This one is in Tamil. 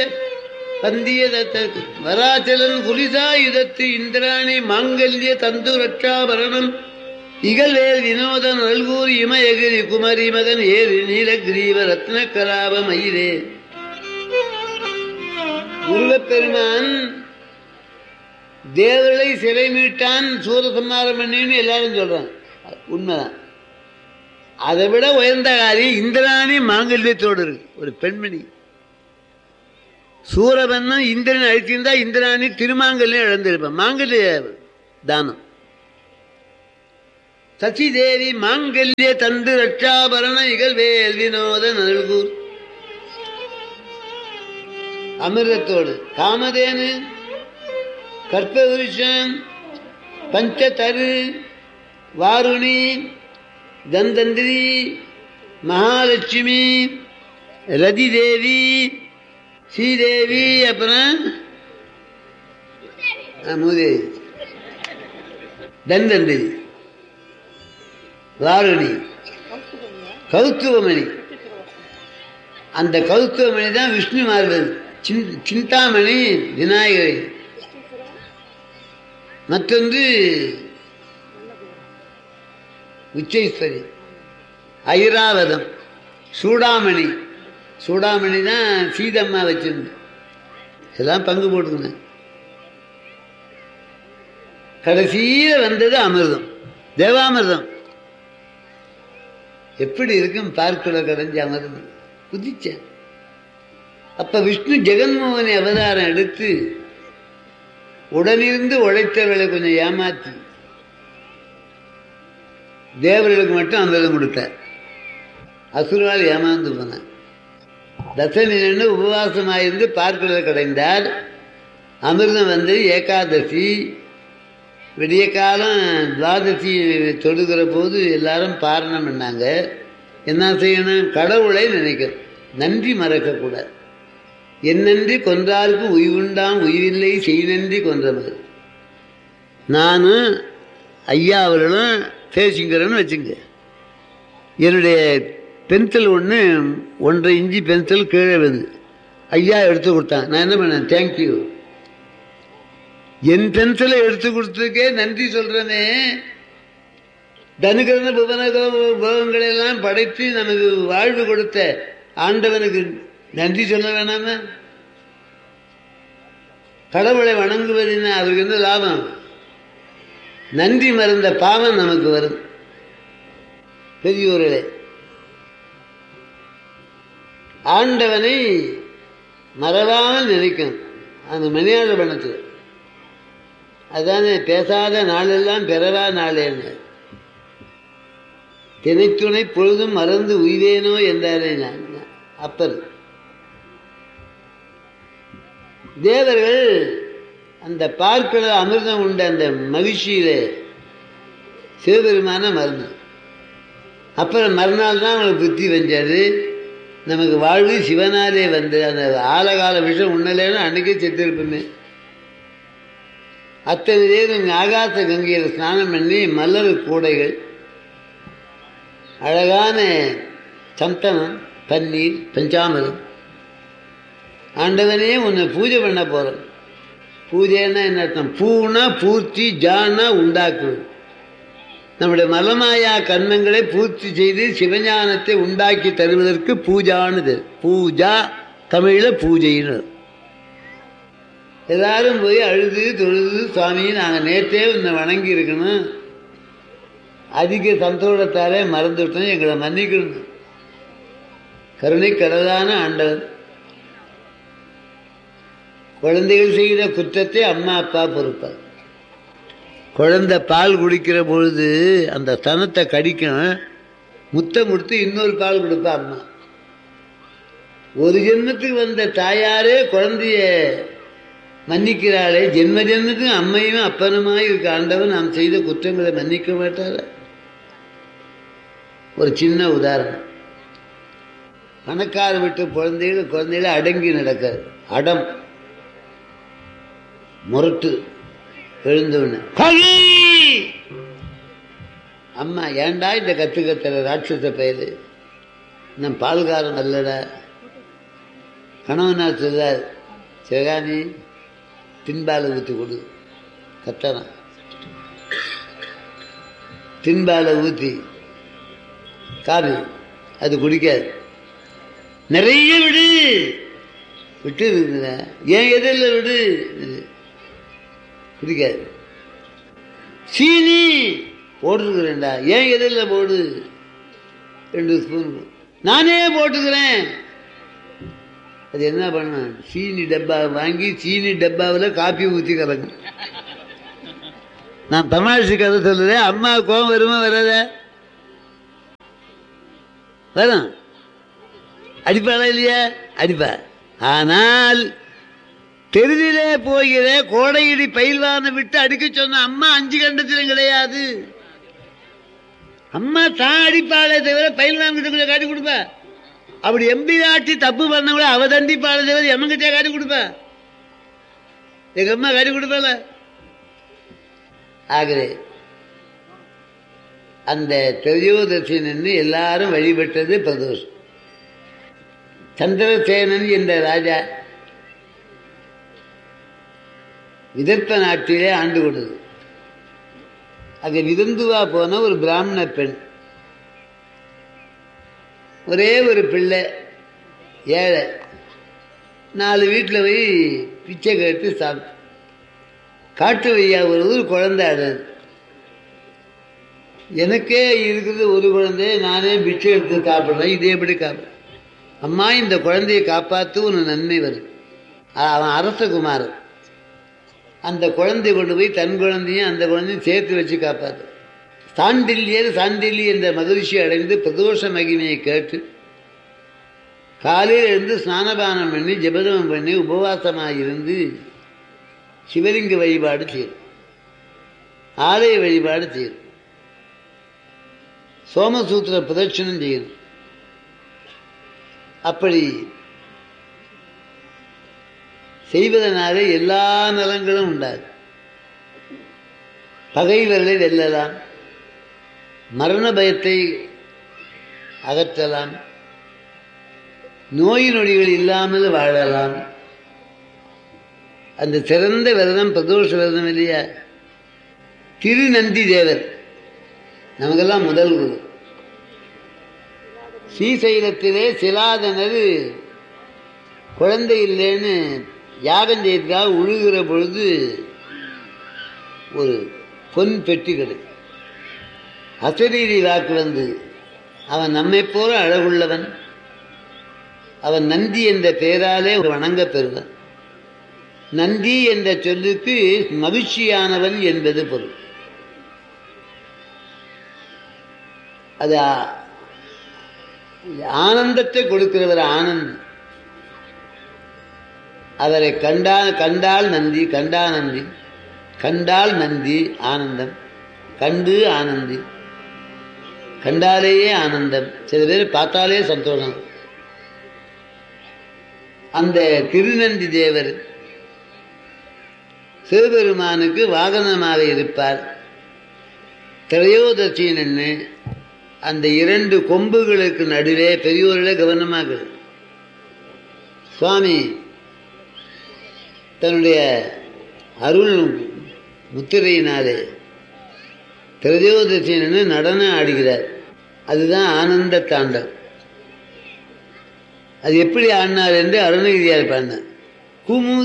செய்த பந்திய தத்த- வராச்சலன் குலிசாயுதத்து இந்திராணி மாங்கல்ய தந்து ரட்சாபரணம் இகழ்வேல் வினோதன் நல்கூர் இமயகிரி குமரி மகன் ஏறு நீலகிரீவ ரத்ன கலாப மயிலே முருகப்பெருமான் தேவர்களை சிறை மீட்டான் சூரசம்மாரம் பண்ணின்னு எல்லாரும் சொல்றான் உண்மைதான் அதை விட உயர்ந்த காரியம் இந்திராணி மாங்கல்யத்தோடு இருக்கு ஒரு பெண்மணி சூரபன்னம் இந்திரன் அழிச்சிருந்தா இந்திராணி திருமாங்கல்யம் இழந்திருப்பான் மாங்கல்ய தானம் சசிதேவி மாங்கல்ய தந்து ரட்சாபரண இகழ்வேல் வினோத நல்கூர் அமிர்தத்தோடு காமதேனு கற்பவிருஷம் பஞ்சதரு வாருணி தந்தந்திரி மகாலட்சுமி ரதி தேவி ஸ்ரீதேவி அப்புறம் ஆ, மூதேவி தந்தந்திரி வாருணி கௌத்துவமணி அந்த கௌத்துவமணி தான் விஷ்ணு மார்பல் சின்- சிந்தாமணி விநாயகரை மற்றொன்று உச்சைஸ்வரி ஐராவதம் சூடாமணி சூடாமணி தான் சீதம்மா வச்சிருந்து எல்லாம் பங்கு போட்டுக்கணும் கடைசியில வந்தது அமிர்தம் தேவாமிர்தம் எப்படி இருக்கும் பார்க்கல கடைஞ்ச அமிர்தம் குதிச்சேன் அப்ப விஷ்ணு ஜெகன்மோகனை அவதாரம் எடுத்து உடனிருந்து உழைத்தவர்களை கொஞ்சம் ஏமாத்தி தேவர்களுக்கு மட்டும் அமிர்தம் கொடுத்தார் அசுரால் ஏமாந்து போனார் தசமி நின்று உபவாசமாயிருந்து பார்க்கிறத கடைந்தார் அமிர்தம் வந்து ஏகாதசி விடிய காலம் துவாதசி தொடுகிற போது எல்லாரும் பாரணம் பண்ணாங்க என்ன செய்யணும் கடவுளை நினைக்கணும் நன்றி மறக்கக்கூடாது என்னன்றி கொன்றாருக்கு உய்வுண்டாம் உய்வில்லை செய் நன்றி கொன்றவர் நானும் ஐயா அவர்களும் பேசிங்கிறேன்னு வச்சுங்க என்னுடைய பென்சில் ஒன்று ஒன்றரை இன்ச்சு பென்சில் கீழே வந்து ஐயா எடுத்து கொடுத்தான் நான் என்ன பண்ணேன் தேங்க்யூ என் பென்சிலை எடுத்து கொடுத்ததுக்கே நன்றி சொல்றேனே தனுகரண புவன போகங்களை எல்லாம் படைத்து நமக்கு வாழ்வு கொடுத்த ஆண்டவனுக்கு நன்றி சொல்ல வேணாமா கடவுளை வணங்குவதுன்னா அவருக்கு என்ன லாபம் நன்றி மறந்த பாவம் நமக்கு வரும் பெரியோர்களே ஆண்டவனை மறவாமல் நினைக்கணும் அந்த மணியாள பணத்தில் அதானே பேசாத நாளெல்லாம் பிறவா நாளேன்னு தினைத்துணை பொழுதும் மறந்து உய்வேனோ என்றாரே நான் அப்பர் தேவர்கள் அந்த பார்க்கிற அமிர்தம் உண்ட அந்த மகிழ்ச்சியில சிவபெருமான மருந்து அப்புறம் மறுநாள் தான் அவங்களுக்கு புத்தி வந்தது நமக்கு வாழ்வு சிவனாலே வந்து அந்த ஆலகால விஷம் உண்ணலேன்னு அன்னைக்கே செத்திருப்போமே அத்தனை பேர் இங்கே ஆகாச கங்கையில் ஸ்நானம் பண்ணி மலர் கூடைகள் அழகான சந்தனம் பன்னீர் பஞ்சாமிரம் ஆண்டவனே உன்னை பூஜை பண்ண போகிறோம் பூஜைன்னா என்ன அர்த்தம் பூனா பூர்த்தி ஜானா உண்டாக்குவது நம்முடைய மலமாயா கர்மங்களை பூர்த்தி செய்து சிவஞானத்தை உண்டாக்கி தருவதற்கு பூஜானது பூஜா தமிழில் பூஜைன்னு எல்லாரும் போய் அழுது தொழுது சுவாமி நாங்கள் நேற்றே உன்னை வணங்கி இருக்கணும் அதிக சந்தோஷத்தாலே மறந்துவிட்டோம் எங்களை மன்னிக்கணும் கருணை கடலான ஆண்டவர் குழந்தைகள் செய்த குற்றத்தை அம்மா அப்பா பொறுப்பார் குழந்தை பால் குடிக்கிற பொழுது அந்த ஸ்தனத்தை கடிக்கும் முத்தம் கொடுத்து இன்னொரு பால் கொடுப்பா அம்மா ஒரு ஜென்மத்துக்கு வந்த தாயாரே குழந்தைய மன்னிக்கிறாளே ஜென்ம ஜென்மத்துக்கு அம்மையும் அப்பனுமாய் இருக்க ஆண்டவன் நாம் செய்த குற்றங்களை மன்னிக்க மாட்டார ஒரு சின்ன உதாரணம் பணக்கார விட்டு குழந்தைகள் குழந்தைகள் அடங்கி நடக்காது அடம் முரட்டு எழுந்தவன கழி அம்மா ஏன்டா இந்த கத்து கத்துற ராட்சச பயிர் நம் பால்காரன் அல்லடா கணவனார் சொல்றார் சிவகாமி தின்பாலை ஊற்றி கொடு கத்தறான் தின்பாலை ஊற்றி காபி அது குடிக்காது நிறைய விடு விட்டு இருக்குதுல ஏன் எதிரில் விடு குடிக்காது சீனி போட்டிருக்கிறேன்டா ஏன் எதிரில் போடு ரெண்டு ஸ்பூன் நானே போட்டுக்கிறேன் அது என்ன பண்ண சீனி டப்பா வாங்கி சீனி டப்பாவில் காப்பி ஊற்றி கலக்கும் நான் தமாஷு கதை சொல்லுறேன் அம்மா கோவம் வருமா வராத வரும் அடிப்பாளா இல்லையா அடிப்பா ஆனால் தெருவிலே போகிற கோடையிடி பயில்வானை விட்டு அடிக்க சொன்ன அம்மா அஞ்சு கண்டத்திலும் கிடையாது அம்மா தான் அடிப்பாளே தவிர பயில்வான் கிட்ட கொஞ்சம் காட்டி கொடுப்பா அப்படி எம்பி ஆட்சி தப்பு பண்ணவங்கள அவ தண்டிப்பாளே தவிர எம்மங்கிட்டே காட்டி கொடுப்பா எங்க அம்மா காட்டி கொடுப்பாள ஆகவே அந்த திரையோதசி நின்று எல்லாரும் வழிபட்டது பிரதோஷம் சந்திரசேனன் என்ற ராஜா விதர்ப்ப நாட்டிலே ஆண்டு கொண்டது அங்கே விருந்துவா போன ஒரு பிராமண பெண் ஒரே ஒரு பிள்ளை ஏழை நாலு வீட்டில் போய் பிச்சை கேட்டு சாப்பிட்டு காட்டு வையா ஒரு ஒரு குழந்தை அடது எனக்கே இருக்குது ஒரு குழந்தை நானே பிச்சை எடுத்து சாப்பிட்றேன் இதே எப்படி காப்பேன் அம்மா இந்த குழந்தையை காப்பாற்று ஒரு நன்மை வரும் அவன் அரசகுமாரன் அந்த குழந்தை கொண்டு போய் தன் குழந்தையும் அந்த குழந்தையும் சேர்த்து வச்சு காப்பாற்று சாண்டில்யர் சாண்டில்லி என்ற மகிழ்ச்சி அடைந்து பிரதோஷ மகிமையை கேட்டு காலையில் இருந்து ஸ்நானபானம் பண்ணி ஜபதமம் பண்ணி உபவாசமாக இருந்து சிவலிங்க வழிபாடு செய்யும் ஆலய வழிபாடு செய்யும் சோமசூத்திர பிரதட்சணம் செய்யணும் அப்படி செய்வதனாலே எல்லா நலங்களும் உண்டாது பகைவர்களை வெல்லலாம் மரண பயத்தை அகற்றலாம் நோய் நொடிகள் இல்லாமல் வாழலாம் அந்த சிறந்த விரதம் பிரதோஷ விரதம் இல்லையா திருநந்தி தேவர் நமக்கெல்லாம் முதல் குரு ஸ்ரீசைலத்திலே சிலாதனர் குழந்தை இல்லைன்னு யாகம் செய்ததாக உழுகிற பொழுது ஒரு பொன் பெட்டி கிடைக்கும் அசரீரி வாக்கு வந்து அவன் நம்மை போல அழகுள்ளவன் அவன் நந்தி என்ற பெயராலே வணங்க பெறுவன் நந்தி என்ற சொல்லுக்கு மகிழ்ச்சியானவன் என்பது பொருள் அது ஆனந்தத்தை கொடுக்கிறவர் ஆனந்தி அவரை கண்டால் கண்டால் நந்தி கண்டா நந்தி கண்டால் நந்தி ஆனந்தம் கண்டு ஆனந்தி கண்டாலேயே ஆனந்தம் சில பேர் பார்த்தாலே சந்தோஷம் அந்த திருநந்தி தேவர் சிவபெருமானுக்கு வாகனமாக இருப்பார் திரையோதசி நின்று அந்த இரண்டு கொம்புகளுக்கு நடுவே பெரியோர்களே கவனமாக சுவாமி தன்னுடைய அருள் முத்திரையினாலே திரையோதசி நின்று நடனம் ஆடுகிறார் அதுதான் ஆனந்த தாண்டம் அது எப்படி ஆடினார் என்று அருணகிரியார் பாடினார் குமு